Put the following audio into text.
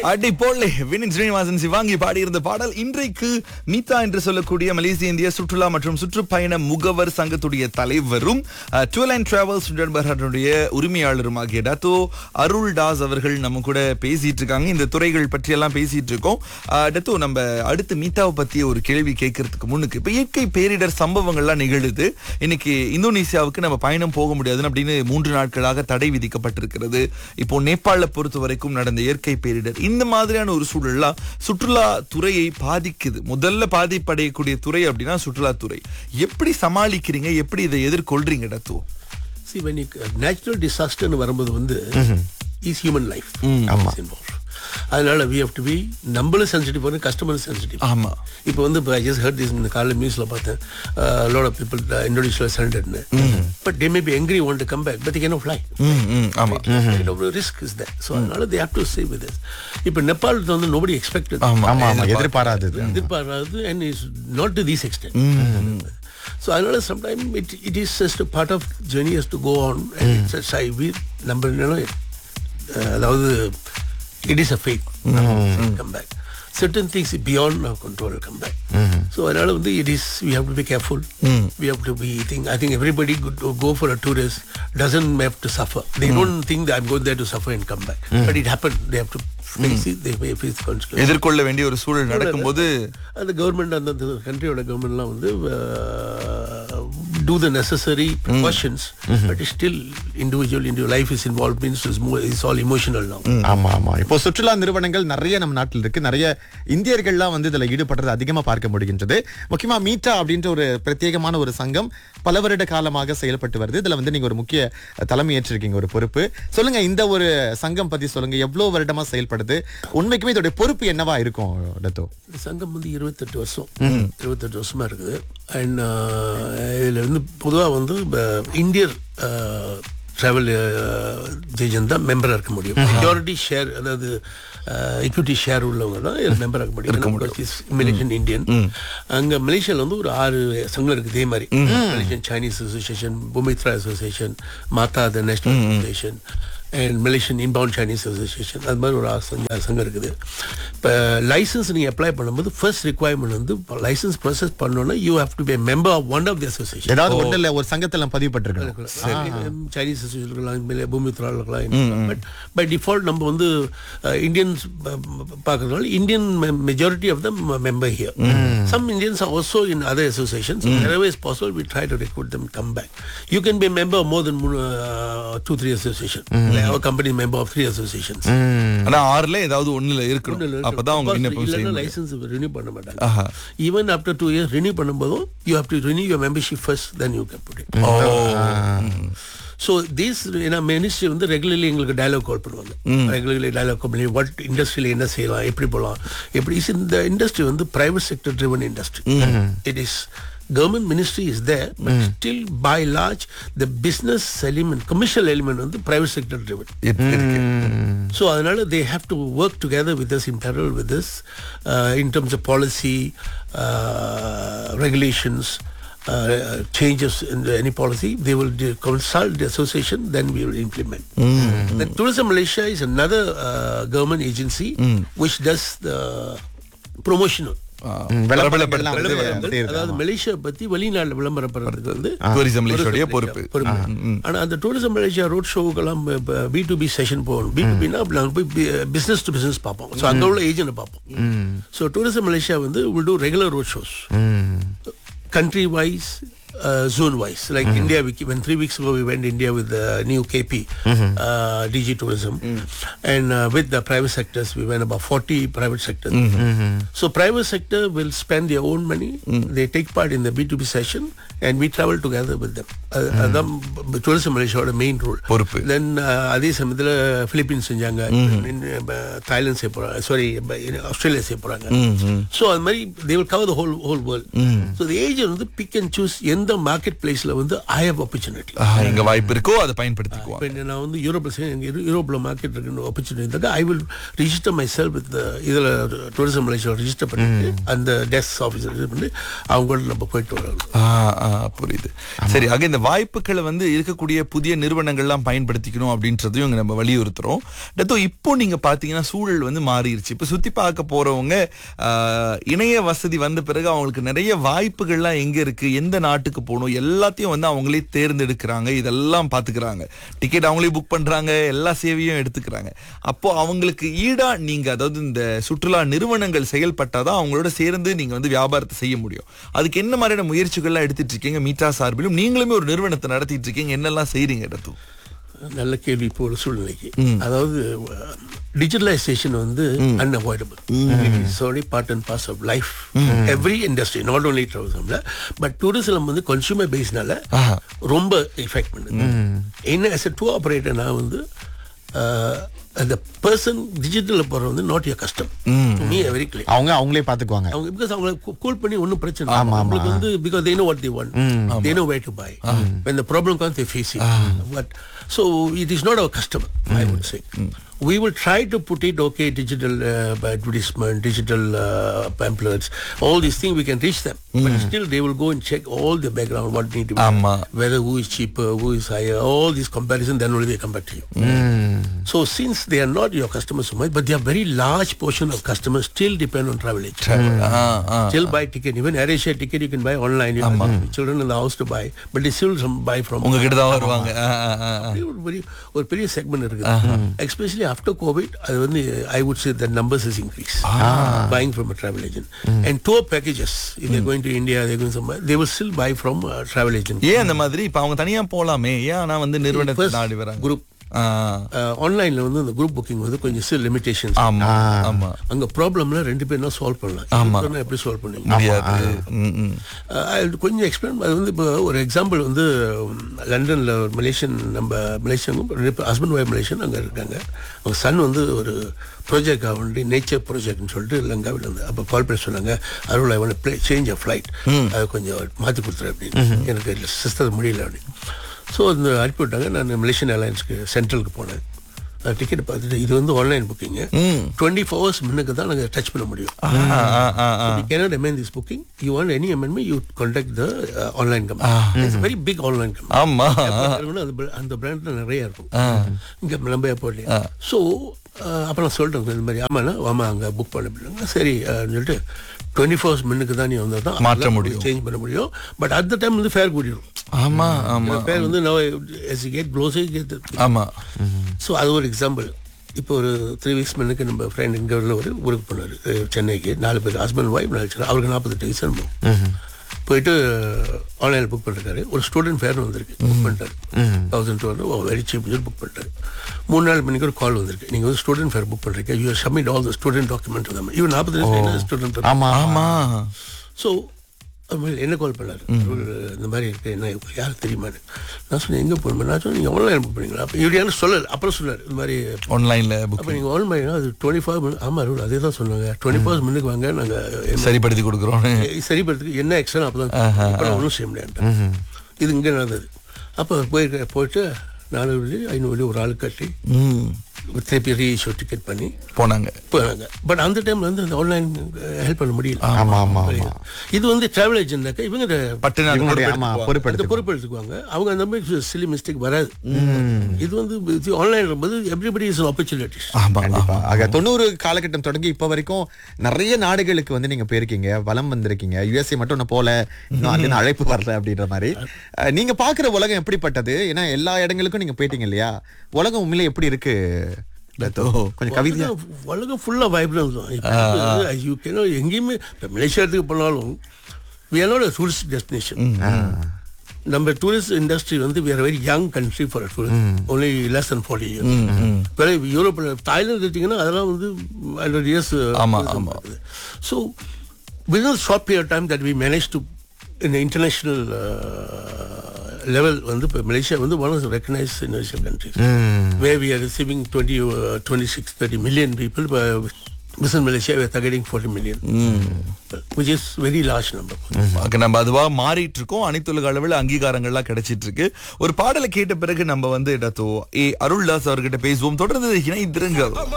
அடி போலே வினின் ஸ்ரீனிவாசன் சிவாங்கி பாடியிருந்த பாடல் இன்றைக்கு மீதா என்று சொல்லக்கூடிய மலேசிய இந்திய சுற்றுலா மற்றும் சுற்றுப்பயண முகவர் சங்கத்துடைய தலைவரும் டுவெல் அண்ட் டிராவல்ஸ் நண்பர்களுடைய உரிமையாளருமாகிய டத்தோ அருள் தாஸ் அவர்கள் நம்ம கூட பேசிட்டு இருக்காங்க இந்த துறைகள் பற்றி எல்லாம் பேசிட்டு இருக்கோம் அஹ், டத்தோ நம்ம அடுத்து மீதாவை பத்தி ஒரு கேள்வி கேட்கறதுக்கு முன்னுக்கு இப்ப இயற்கை பேரிடர் சம்பவங்கள்லாம் நிகழுது இன்னைக்கு இந்தோனேசியாவுக்கு நம்ம பயணம் போக முடியாதுன்னு அப்படின்னு மூன்று நாட்களாக தடை விதிக்கப்பட்டிருக்கிறது இப்போ நேபாள பொறுத்த வரைக்கும் நடந்த இயற்கை பேரிடர் இந்த மாதிரியான ஒரு சூழல்லாம் சுற்றுலா துறையை பாதிக்குது முதல்ல பாதிப்படையக்கூடிய துறை அப்படின்னா சுற்றுலாத்துறை எப்படி சமாளிக்கிறீங்க எப்படி இதை எதிர்கொள்றீங்க டத்து see when you நேச்சுரல் டிசாஸ்டர்னு வரும்போது வந்து இஸ் ஹியூமன் லைஃப் ஆமா. அதனால வி ஹவ் டு பி நம்மளும் சென்சிட்டிவ் பண்ணி கஸ்டமரும் சென்சிட்டிவ் ஆமா இப்போ வந்து ஐ ஜஸ்ட் ஹர்ட் திஸ் இந்த காலையில் நியூஸ்ல பார்த்தேன் லோட் ஆஃப் பீப்புள் இந்தோனேஷியா சரண்டர்னு but they may be angry want to come back but can fly hmm, hmm, ஆமா ரிஸ்க் இஸ் தட் ஸோ அதனால they have to save with இப்போ நேபாள் வந்து nobody expected ஆமா ஆமா ஆமா எதிர்பாராதது எதிர்பாராது and is not to these extent so அதனால sometime it it is just part of journey has to go on I we நம்ம என்னன்னா, அஹ், அதாவது it is a fake come back certain things beyond our control will come back. So அதனால வந்து it is we have to be careful. We have to be think I think everybody could go for a tourist doesn't have to suffer. They don't think that I'm going there to suffer and come back. But it happened. They have to face it. They may face consequences. எதிர்கொள்ள வேண்டிய ஒரு சூழல் நடக்கும்போது அந்த government அந்த கண்ட்ரியோட கவர்மெண்ட்லாம் வந்து do the necessary precautions but still individual individual life is involve means is is all emotional now ஆமா ஆமா இப்போ சுற்றுலா நிறுவனங்கள் நிறைய நம்ம நாட்டில் இருக்கு நிறைய இந்தியர்கள்லாம் வந்து இதுல ஈடுபடுறது அதிகமா பார்க்க முடிகின்றது முக்கியமா மீட்டா அப்படின்ற ஒரு பிரத்யேகமான ஒரு சங்கம் பல வருட காலமாக செயல்பட்டு வருது இதுல வந்து நீங்க ஒரு முக்கிய தலைமை ஏற்றிருக்கீங்க ஒரு பொறுப்பு சொல்லுங்க இந்த ஒரு சங்கம் பத்தி சொல்லுங்க எவ்வளவு வருடமா செயல்படுது உண்மைக்குமே இதோட பொறுப்பு என்னவா இருக்கும் டத்தோ இந்த சங்கம் வந்து இருபத்தெட்டு வருஷம் இருபத்தெட்டு வருஷமா இருக்குது அண்ட் இதில் வந்து பொதுவாக வந்து இந்தியர் ட்ராவல் ஏஜென்ட் தான் மெம்பராக இருக்க முடியும் மெஜாரிட்டி ஷேர் அதாவது equity ஷேர் உள்ளவங்க தான் மெம்பர் இருக்க முடியும் மலேசியன் இந்தியன் அங்க மலேசியால வந்து ஒரு ஆறு சங்கம் இருக்கு இதே மாதிரி மலேசியன் சைனீஸ் அசோசியேஷன் புமித்ரா association MATTA the national association and Malaysian inbound Chinese association அது மாதிரி ஒரு ஆறு சங்கம் சங்கம் இருக்குது இப்போ லைசன்ஸ் நீங்கள் அப்ளை பண்ணும்போது ஃபர்ஸ்ட் ரிக்குவயர்மெண்ட் வந்து லைசன்ஸ் ப்ராசஸ் பண்ணோன்னா you have to be member of one of the association ஏதாவது ஒண்ணு இல்ல ஒரு சங்கத்துல பதிவு பட்டிருக்கணும் சைனீஸ் அசோசியேஷன் இருக்கலாம் பூமித்ரா இருக்கலாம் பட் பை டிஃபால்ட் நம்ம வந்து இந்தியன்ஸ் பார்க்கறதுனால Indian majority of the member here some Indians are also in other associations wherever is possible we try to recruit them come back you can be a member of more than uh, two three association like our company is member of three associations ஆனா ஆறுல ஏதாவது ஒண்ணுல இருக்கணும் அப்பதான் அவங்க விண்ணப்பம் செய்ய முடியும். லைசன்ஸ் ரினியூ பண்ண மாட்டாங்க ஆஹா. Even after two years renew பண்ணும்போதும் you have to renew your membership first then you can put it so these ஏன்னா மினிஸ்ட்ரி வந்து ரெகுலர்லி எங்களுக்கு டயலாக் கால் பண்ணுவாங்க ரெகுலர்லி டயலாக் கால் பண்ணி வாட் இண்டஸ்ட்ரியில் என்ன செய்யலாம் எப்படி போகலாம் எப்படி is இந்த இண்டஸ்ட்ரி வந்து private sector driven industry it is government ministry is there but still by large the business element commercial element வந்து பிரைவேட் செக்டர் ட்ரிவன் இருக்கு, இருக்கு. So அதனால they have to work together with us in parallel with us uh, in terms of policy, uh, regulations, uh, changes in the- any policy. They will de- consult the association, then we will implement. Then Tourism Malaysia is another uh, government agency which does the promotional. ஆ, ம், விளம்பரங்கள் பிரபலப்படுத்த- எல்லாம் வந்து விளம்பரங்கள். செய்யுது. அதாவது Malaysia பத்தி வெளிநாடு விளம்பரப்படுறதுக்கு வந்து டூரிசம் மலேசியாவுடைய Tourism பொறுப்பு பொறுப்பு ஆனா அந்த டூரிசம் மலேசியா ரோட் ஷோக்கெல்லாம் பி டு பி செஷன் போகணும் பி டு பினா நாங்கள் போய் பிசினஸ் டு பிசினஸ் பார்ப்போம் ஸோ அங்க உள்ள ஏஜென்ட் பார்ப்போம் ஸோ டூரிசம் மலேசியா வந்து will do regular road shows country wise, uh, zone wise. Like India, we, when three weeks ago we went India with the new KP, uh, DG Tourism, and uh, with the private sectors, we went about 40 private sectors. So private sector will spend their own money. They take part in the B2B session, and we travel together with them. Uh, அதான் tourism Malaysia main rule பொறுப்பு. Then அதே சமயத்தில் Philippines செஞ்சாங்க Thailand செய்ய போறாங்க sorry Australia செய்ய போறாங்க so அது மாதிரி they will cover the whole whole world so the age வந்து பிக் அண்ட் சூஸ் எந்த எந்த மார்க்கெட் பிளேஸ்ல வந்து ஐ ஹவ் ஆப்பர்ச்சுனிட்டி ஆ, எங்க வாய்ப்பு இருக்கோ அதை பயன்படுத்திக்குவோம் இப்போ நான் வந்து யூரோப்பில் செய்ய எங்கள் யூரோப்பில் மார்க்கெட் இருக்குன்னு ஆப்பர்ச்சுனிட்டி இருந்தாக்கா I will register myself with இதில் டூரிசம் மலேசியாவில் ரிஜிஸ்டர் பண்ணிட்டு அந்த டெஸ்க் ஆஃபீஸர் இது பண்ணி அவங்களோட நம்ம போயிட்டு வரணும் ஆ, ஆ, புரியுது சரி ஆக இந்த வாய்ப்புகளை வந்து இருக்கக்கூடிய புதிய நிறுவனங்கள்லாம் பயன்படுத்திக்கணும் அப்படின்றதையும் இங்க நம்ம வலியுறுத்துறோம் டத்தோ இப்போ நீங்க பாத்தீங்கன்னா சூழல் வந்து மாறிடுச்சு இப்ப சுத்தி பார்க்க போறவங்க ஆ, இணைய வசதி வந்த பிறகு அவங்களுக்கு நிறைய வாய்ப்புகள்லாம் எங்க இருக்கு எந்த நாட்டுக்கு போகணும் எல்லாத்தையும் வந்து அவங்களே தேர்ந்தெடுக்கிறாங்க இதெல்லாம் பாத்துக்கிறாங்க டிக்கெட் அவங்களே புக் பண்றாங்க எல்லா சேவையும் எடுத்துக்கிறாங்க அப்போ அவங்களுக்கு ஈடா நீங்க அதாவது இந்த சுற்றுலா நிறுவனங்கள் செயல்பட்டாதான் அவங்களோட சேர்ந்து நீங்க வந்து வியாபாரத்தை செய்ய முடியும் அதுக்கு என்ன மாதிரியான முயற்சிகள்லாம் எடுத்துட்டு இருக்கீங்க மீட்டா சார்பிலும் நீங்களுமே ஒரு நிறுவனத்தை நடத்திட்டு இருக்கீங்க என்னெல்லாம் செய்றீங்க இடத்து நல்ல கேள்வி இப்போ ஒரு சூழ்நிலைக்கு அதாவது டிஜிட்டலைசேஷன் வந்து unavoidable sorry part and parcel of life every industry not only டூரிசம்ல பட் டூரிசம் வந்து கன்சூமர் பேஸ்னால ரொம்ப எஃபெக்ட் பண்ணுது என்ன as a டூ ஆப்ரேட்டர் நான் வந்து அந்த பர்சன் டிஜிட்டலில் போகிற வந்து not your customer very clear அவங்க அவங்களே பாத்துக்குவாங்க அவங்க பிகாஸ் அவங்கள கூல் பண்ணி ஒன்றும் பிரச்சனை இல்லை. அவங்களுக்கு வந்து because they know what they want they know where to buy when the problem comes they face it but so it is not our customer I would say we will try to put it okay digital uh, advertisement digital uh, pamphlets all these things we can reach them but still they will go and check all the background what need to be ஆமா. whether who is cheaper who is higher all these comparison then only they come back to you so since they are not your customers so much but they are very large portion of customers still depend on travel agents ஆ, ஆ. still buy ticket. Even AirAsia ticket you can buy online. You have children in the house to buy, but they still some buy from. உங்ககிட்ட தான் வருவாங்க ஆ, ஆ, ஆ, ஆ. ஒரு பெரிய ஒரு பெரிய segment இருக்குது எஸ்பெஷலி ஆஃப்டர் கோவிட் அது வந்து I would say the numbers is increase buying from a travel agent and tour packages இது going to India they going some they will still buy from travel agent ஏன் அந்த மாதிரி இப்ப அவங்க தனியா போலாமே ஏன் ஆனா வந்து நிறுவனத்தை நாடி வராங்க குரூப் ஆ, ஆன்லைன்ல வந்து அந்த குரூப் புக்கிங் வந்து கொஞ்சம் ஸ்டில் லிமிடேஷன்ஸ் ஆமா ஆமா அங்க ப்ராப்ளம்ல ரெண்டு பேரும் சால்வ் பண்ணலாம் ஆமா. இது எப்படி சால்வ் பண்ணுவீங்க முடியாது ம், ம். அஹ் அது கொஞ்சம் எக்ஸ்பிளைன் அது வந்து இப்போ ஒரு எக்ஸாம்பிள் வந்து லண்டனில் ஒரு மலேசியன் நம்ம மலேசியன் ஹஸ்பண்ட் ஒய்ஃப் மலேசியன் அங்கே இருக்காங்க அவங்க சன் வந்து ஒரு ப்ராஜெக்ட் வேண்டி நேச்சர் ப்ராஜெக்ட்னு சொல்லிட்டு லங்காவில் இருந்து அப்போ கால் பண்ணி சொன்னாங்க Arul I want play change a flight அது கொஞ்சம் மாற்றி கொடுத்துரு அப்படின்னு எனக்கு சிஸ்டர் முடியல அப்படின்னு ஸோ அந்த அனுப்பி விட்டாங்க நான் மலேசியன் ஏர்லைன்ஸ்க்கு சென்ட்ரலுக்கு போனேன் டிக்கெட் பார்த்துட்டு இது வந்து ஆன்லைன் புக்கிங்கு டுவெண்ட்டி ஃபோர் ஹவர்ஸ் முன்னுக்கு தான் நாங்கள் டச் பண்ண முடியும் ஆ, ஆ, ஆ, ஆ. you cannot amend this booking. You want any amendment, you contact the uh, online company. It's a very big online company. ஆமா அதுக்குன்னு அந்த br- அந்த பிராண்ட்ல நிறைய இருக்கும் இங்க நம்ம ஏர்போர்ட்லயே ஸோ அப்போ நான் சொல்லிட்டேன் இந்த மாதிரி ஆமாண்ணா ஆமா அங்க புக் பண்ண அப்படின்னாங்க சரி அஹ், சொல்லிட்டு டுவெண்ட்டி ஃபோர்ஸ் மின்னுக்கு தான் நீ வந்தா தான் மாற்ற முடியும். சேஞ்ச் பண்ண முடியும் பட் அட் த டைம் வந்து ஃபேர் கூடிடும் ஆமா ஆமா ஃபேர் வந்து கெட் க்ளோஸே கெட் ஆமா ஸோ அது ஒரு எக்ஸாம்பிள் இப்போ ஒரு த்ரீ வீக்ஸ் முன்னுக்கு நம்ம ஃப்ரெண்ட் இங்கே உள்ள ஒரு ஊருக்கு போனார் சென்னைக்கு நாலு பேர் ஹஸ்பண்ட் ஒய்ஃப் நினச்சாரு அவருக்கு நாற்பத்தெட்டு வயசு அனுபவம் போயிட்டு ஆன்லைனில் புக் பண்ணிருக்காரு ஒரு ஸ்டூடெண்ட் ஃபேர் வந்திருக்கு புக் பண்ணிட்டாரு thousand two hundred very cheap book பண்ணிட்டாரு மூணு நாள் மணிக்கு ஒரு கால் வந்திருக்கு நீங்கள் வந்து ஸ்டூடெண்ட் ஃபேர் புக் பண்ணுறீங்க you submit all the student document தான் இவன் நாற்பது வயசு ஸ்டூடெண்ட் ஆமா ஆமா ஸோ என்ன கால் பண்ணாரு ஒரு இந்த மாதிரி இருக்கு என்ன யாருக்கு தெரியுமான்னு நான் சொன்னேன் எங்கே போகணும் நான் சொன்னேன் நீங்கள் ஆன்லைன் புக் பண்ணீங்களா அப்போ இவர் யாரும் சொல்லலை அப்புறம் சொன்னார் இந்த மாதிரி ஆன்லைன்ல அப்போ புக் நீங்கள் ஆன் பண்ணீங்கன்னா அது டுவெண்ட்டி ஃபைவ் மினிட் ஆமாம் அருள் அதே தான் சொன்னாங்க டுவெண்ட்டி ஃபைவ் மினிட்க்கு வாங்க நாங்கள் சரிப்படுத்தி கொடுக்குறோம் சரி பண்ணுறதுக்கு என்ன எக்ஸ்ட்ரா அப்போ தான் இப்போ ஒன்றும் செய்ய முடியாது இது இங்கே நடந்தது அப்போ போயிருக்க போயிட்டு நானூறு வெள்ளி ஐநூறு வெள்ளி ஒரு ஆள் கட்டி ம். திருப்பி ரீஇஷ்யூ டிக்கெட் பண்ணி போனாங்க போனாங்க பட் அந்த டைம்ல வந்து அந்த ஆன்லைன் ஹெல்ப் பண்ண முடியல ஆமா ஆமா ஆமா இது வந்து டிராவல் ஏஜென்ட்னாக்க இவங்க இந்த பட்டுன்னு அது இவங்களுடைய ஆமா பொறுப்பெடுத்துக்குவாங்க. அந்த பொறுப்பெடுத்து பொறுப்பு எடுத்துக்குவாங்க அவங்க அந்த மாதிரி சிலி மிஸ்டேக் வராது இது வந்து ஆன்லைன் போது எவ்ரிபடி இஸ் ஆப்பர்ச்சுனிட்டிஸ் ஆமா கண்டிப்பா ஆக தொண்ணூறு காலகட்டம் தொடங்கி இப்ப வரைக்கும் நிறைய நாடுகளுக்கு வந்து நீங்க போயிருக்கீங்க வலம் வந்திருக்கீங்க யுஎஸ்ஏ மட்டும் நான் போல இன்னும் அது இன்னும் அழைப்பு வரல அப்படின்ற மாதிரி அஹ், நீங்க பாக்குற உலகம் எப்படிப்பட்டது ஏன்னா எல்லா இடங்களுக்கும் நீங்க போயிட்டீங்க இல்லையா உலகம் உண்மையில எப்படி இருக்கு லத்தோ? கொஞ்சம் கவிதையா உலகம் ஃபுல்லாக வைப்ரன்ஸ் தான் இப்போ யூ கேனோ எங்கேயுமே இப்போ மலேசியாத்துக்கு போனாலும் we are not a tourist destination நம்ம டூரிஸ்ட் இண்டஸ்ட்ரி வந்து we are a very young country for a tourist only less than 40 years வேற யூரோப்பில் தாய்லாந்து எடுத்தீங்கன்னா அதெல்லாம் வந்து ஹண்ட்ரட் இயர்ஸ் ஆமா, ஆமா. So within a short period of time that we managed to in the international uh, level வந்து இப்போ Malaysia வந்து one of the recognized international countries where we are receiving 20 uh, 26 30 million people uh, Business Malaysia, we are targeting 40 million, which is very large number. அங்க நம்ம அதுவா மாறிட்டு இருக்கோம் அனைத்துலக அளவில் அங்கீகாரங்கள்லாம் கிடைச்சிட்டு இருக்கு ஒரு பாடலை கேட்ட பிறகு நம்ம வந்து இடத்தோ ஏ அருள்தாஸ் அவர்கிட்ட பேசுவோம் தொடர்ந்து இணைந்திருங்கள்